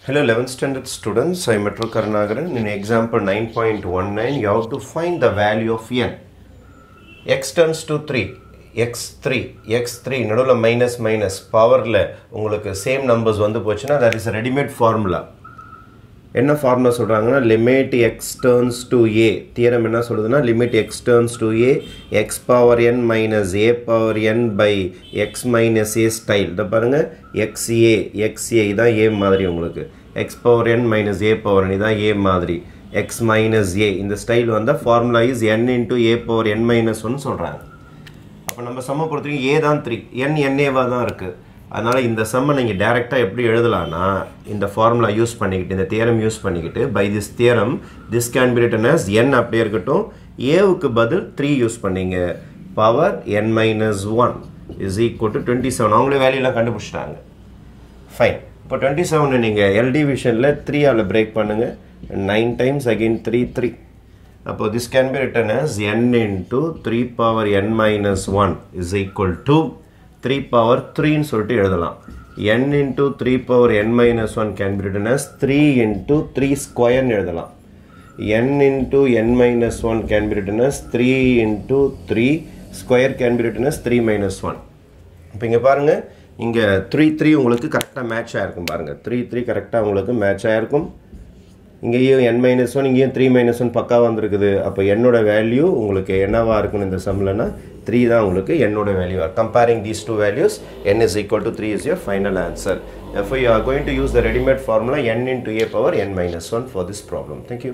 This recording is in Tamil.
Hello 11th standard students, I am Metro Karnagaran. In example 9.19, you have to find the value of n. x turns to 3, x3, x3 நடுவில் மைனஸ் மைனஸ் பவரில் உங்களுக்கு சேம் நம்பர்ஸ் வந்து போச்சுன்னா that is a ready-made formula. என்ன ஃபார்முலா சொல்கிறாங்கன்னா limit x tends to a theorem என்ன சொல்லுதுன்னா limit x tends to a x power n minus a power n by x minus a style இதை பாருங்கள் எக்ஸ் ஏ எக்ஸ் ஏ இதான் ஏ மாதிரி உங்களுக்கு x power n minus a power n இதான் ஏ மாதிரி எக்ஸ் மைனஸ் ஏ இந்த ஸ்டைல் வந்தால் formula is n into a power n minus one சொல்கிறாங்க அப்போ நம்ம சம்ம பொறுத்த வரைக்கும் ஏ தான் த்ரீ என் என்ஏவாக தான் இருக்குது அதனால் இந்த சம்மை நீங்கள் டேரெக்டாக எப்படி எழுதலாம்னா இந்த ஃபார்முலா யூஸ் பண்ணிக்கிட்டு இந்த தியரம் யூஸ் பண்ணிக்கிட்டு by this theorem this can be written as n அப்படியே இருக்கட்டும் ஏவுக்கு பதில் த்ரீ யூஸ் பண்ணீங்க power n minus one is equal to twenty seven அவங்களே வேல்யூலாம் கண்டுபிடிச்சிட்டாங்க ஃபைன் இப்போ டுவெண்ட்டி செவன் நீங்கள் எல்டி விஷனில் த்ரீ அதில் பிரேக் பண்ணுங்கள் nine times again three three அப்போ this can be written as n into three power n minus one is equal to three power த்ரீன்னு சொல்லிட்டு எழுதலாம் n into three power n minus one can be written as three into three ஸ்கொயர்னு எழுதலாம் n into n minus one can be written as three into three square can be written as three minus one இப்போ இங்கே பாருங்கள் இங்கே த்ரீ த்ரீ உங்களுக்கு கரெக்டாக மேட்ச் ஆகிருக்கும் பாருங்கள் த்ரீ த்ரீ கரெக்டாக உங்களுக்கு மேட்ச் ஆகிருக்கும் இங்கேயும் என் மைனஸ் ஒன் இங்கேயும் த்ரீ மைனஸ் ஒன் பக்கா வந்திருக்குது அப்போ என்னோட வேல்யூ உங்களுக்கு என்னவா இருக்குன்னு இந்த சம்லனா த்ரீ தான் உங்களுக்கு என்னோட value comparing these two values n is equal to 3 is your final answer. Therefore, you are going to use the ready-made formula n into a power n minus 1 for this problem. Thank you.